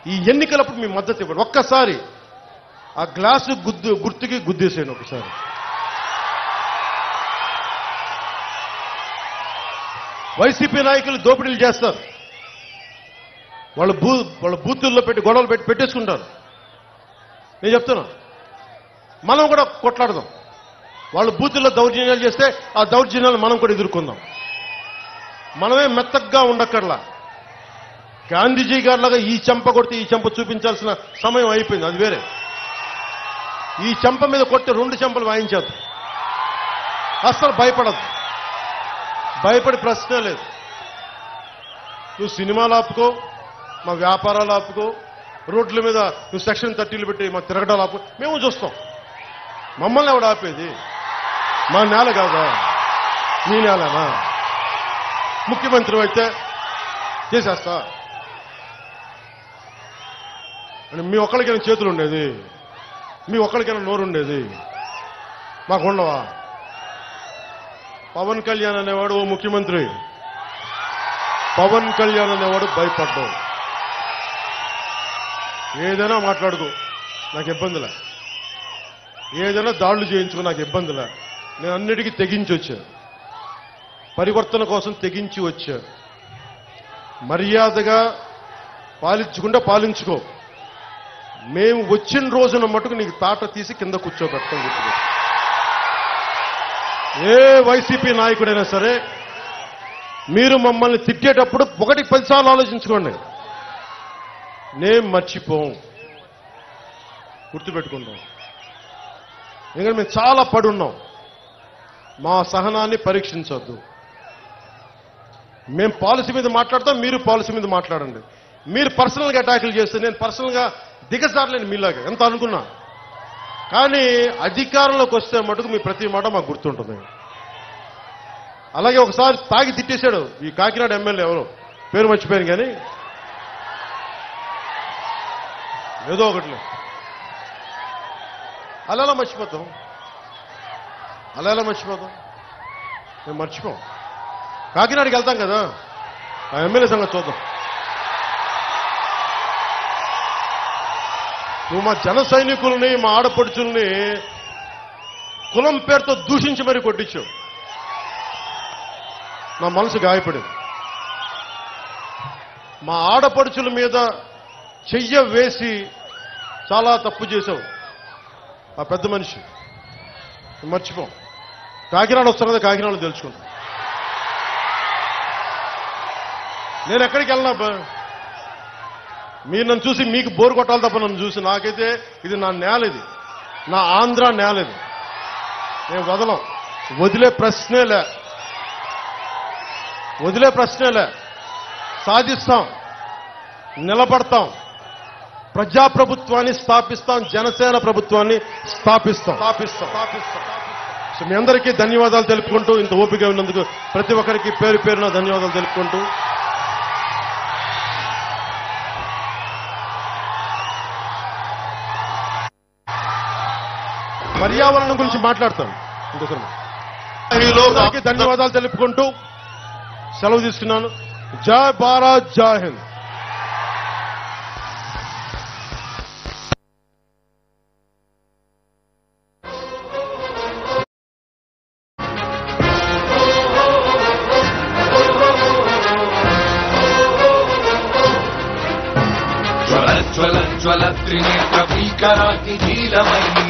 ఈ ఎన్నికలప్పుడు మీ మద్దతు ఇవ్వండి ఒక్కసారి ఆ గ్లాసు గుద్దు గుర్తుకి గుద్దేసేయండి ఒకసారి వైసీపీ నాయకులు దోపిడీలు చేస్తారు వాళ్ళు బూ వాళ్ళ బూతుల్లో పెట్టి గొడవలు పెట్టి పెట్టేసుకుంటారు నేను చెప్తున్నా మనం కూడా కొట్లాడదాం వాళ్ళు బూతుల్లో దౌర్జన్యాలు చేస్తే ఆ దౌర్జన్యాలు మనం కూడా ఎదుర్కొందాం మనమే మెత్తగ్గా ఉండక్కర్లా గాంధీజీ గారిలాగా ఈ చెంప కొడితే ఈ చెంప చూపించాల్సిన సమయం అయిపోయింది అది వేరే ఈ చెంప మీద కొట్టి రెండు చెంపలు వాయించద్దు అస్సలు భయపడద్దు భయపడి ప్రశ్నే లేదు నువ్వు సినిమాలు ఆపుకో మా వ్యాపారాలు ఆపుకో రోడ్ల మీద నువ్వు సెక్షన్ థర్టీలు పెట్టి మా తిరగడాలు ఆపు మేము చూస్తాం మమ్మల్ని ఎవడు ఆపేది మా నేల కాదా మీ నేలనా ముఖ్యమంత్రి అయితే చేసేస్తా అని మీ ఒక్కడికైనా చేతులు ఉండేది మీ ఒక్కడికైనా నోరు ఉండేది మాకు ఉండవా పవన్ కళ్యాణ్ అనేవాడు ఓ ముఖ్యమంత్రి పవన్ కళ్యాణ్ అనేవాడు భయపడ్డావు ఏదైనా మాట్లాడుకో నాకు ఇబ్బందిలే ఏదైనా దాడులు చేయించుకో నాకు ఇబ్బందిలే నేను అన్నిటికీ తెగించి వచ్చా పరివర్తన కోసం తెగించి వచ్చా మర్యాదగా పాలించుకుంటే పాలించుకో మేము వచ్చిన రోజున మటుకు నీకు తాట తీసి కింద కూర్చోబెడతాం గుర్తుపెట్టుకో. ఏ వైసీపీ నాయకుడైనా సరే మీరు మమ్మల్ని తిట్టేటప్పుడు ఒకటి పదిసార్లు ఆలోచించుకోండి నేను మర్చిపోం గుర్తుపెట్టుకుంటాం ఎందుకంటే మేము చాలా పడున్నాం మా సహనాన్ని పరీక్షించొద్దు మేము పాలసీ మీద మాట్లాడతాం మీరు పాలసీ మీద మాట్లాడండి మీరు పర్సనల్గా అటాకులు చేస్తే నేను పర్సనల్గా దిగజారలేను మీలాగా ఎంత అనుకున్నా కానీ అధికారంలోకి వస్తే మటుకు మీ ప్రతి మాట మాకు గుర్తుంటుంది అలాగే ఒకసారి తాగి తిట్టేశాడు ఈ కాకినాడ ఎమ్మెల్యే ఎవరు పేరు మర్చిపోయాను కానీ ఏదో ఒకటిలే అలా ఎలా మర్చిపోతాం అలా ఎలా మర్చిపోతాం మేము మర్చిపోం కాకినాడకి వెళ్తాం కదా ఆ ఎమ్మెల్యే సంగతి చూద్దాం నువ్వు మా జన సైనికుల్ని మా ఆడపడుచుల్ని కులం పేరుతో దూషించి మరీ కొట్టించావు నా మనసు గాయపడింది మా ఆడపడుచుల మీద చెయ్య వేసి చాలా తప్పు చేశావు ఆ పెద్ద మనిషి మర్చిపోం కాకినాడ వస్తున్నది కాకినాడలో తెలుసుకుంటాం నేను ఎక్కడికి వెళ్ళినా బా మీరు నన్ను చూసి మీకు బోరు కొట్టాలి తప్ప నన్ను చూసి నాకైతే ఇది నా నేల ఇది నా ఆంధ్ర నేల ఇది నేను వదలం వదిలే ప్రశ్నే లే వదిలే ప్రశ్నే లే సాధిస్తాం నిలబడతాం ప్రజాప్రభుత్వాన్ని స్థాపిస్తాం జనసేన ప్రభుత్వాన్ని స్థాపిస్తాం స్థాపిస్తాం స్థాపిస్తాం సో మీ అందరికీ ధన్యవాదాలు తెలుపుకుంటూ ఇంత ఓపిక ఉన్నందుకు ప్రతి ఒక్కరికి పేరు పేరున ధన్యవాదాలు తెలుపుకుంటూ పర్యావరణం గురించి మాట్లాడతాను ఇంకోసారి అందరికీ ధన్యవాదాలు తెలుపుకుంటూ సెలవు తీసుకున్నాను జై భారత్ జై హింద్ జ్వల జ్వల జ్వల త్రినేత్ర భీకరాగ్ని నీలమై